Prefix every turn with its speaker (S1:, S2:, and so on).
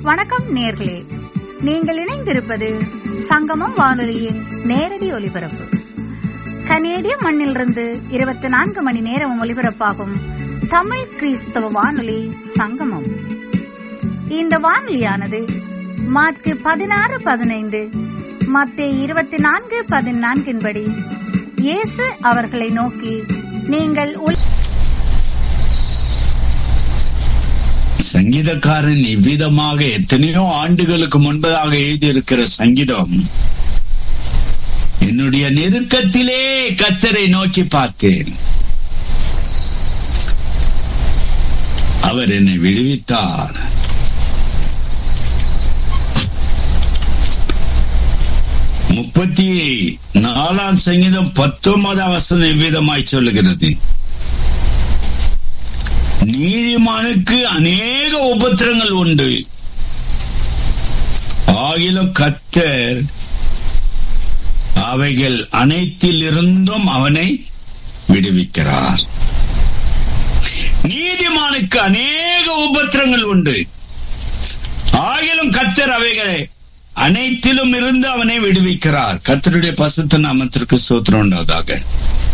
S1: வணக்கம் நேர்களே நீங்கள் இணைந்திருப்பது சங்கமம் வானொலியின் நேரடி ஒலிபரப்பு கனேடிய மண்ணிலிருந்து இருபத்தி நான்கு மணி நேரம் ஒலிபரப்பாகும் தமிழ் கிறிஸ்தவ வானொலி சங்கமம் இந்த வானொலியானது மார்க்கு பதினாறு பதினைந்து மத்திய இருபத்தி நான்கு பதினான்கின்படி இயேசு அவர்களை நோக்கி நீங்கள் உல்
S2: சங்கீதக்காரன் இவ்விதமாக எத்தனையோ ஆண்டுகளுக்கு முன்பதாக எழுதியிருக்கிற சங்கீதம் என்னுடைய நெருக்கத்திலே கத்தரை நோக்கி பார்த்தேன் அவர் என்னை விடுவித்தார் முப்பத்தி நாலாம் சங்கீதம் பத்தொன்பதாம் வசனம் எவ்விதமாய் சொல்லுகிறது நீதிமானுக்கு அநேக உபத்திரங்கள் உண்டு ஆகிலும் கத்தர் அவைகள் அனைத்தில் இருந்தும் அவனை விடுவிக்கிறார் நீதிமானுக்கு அநேக உபத்திரங்கள் உண்டு ஆகிலும் கத்தர் அவைகளை அனைத்திலும் இருந்து அவனை விடுவிக்கிறார் கத்தருடைய பசுத்த நாமத்திற்கு சூத்திரம் உண்டாவதாக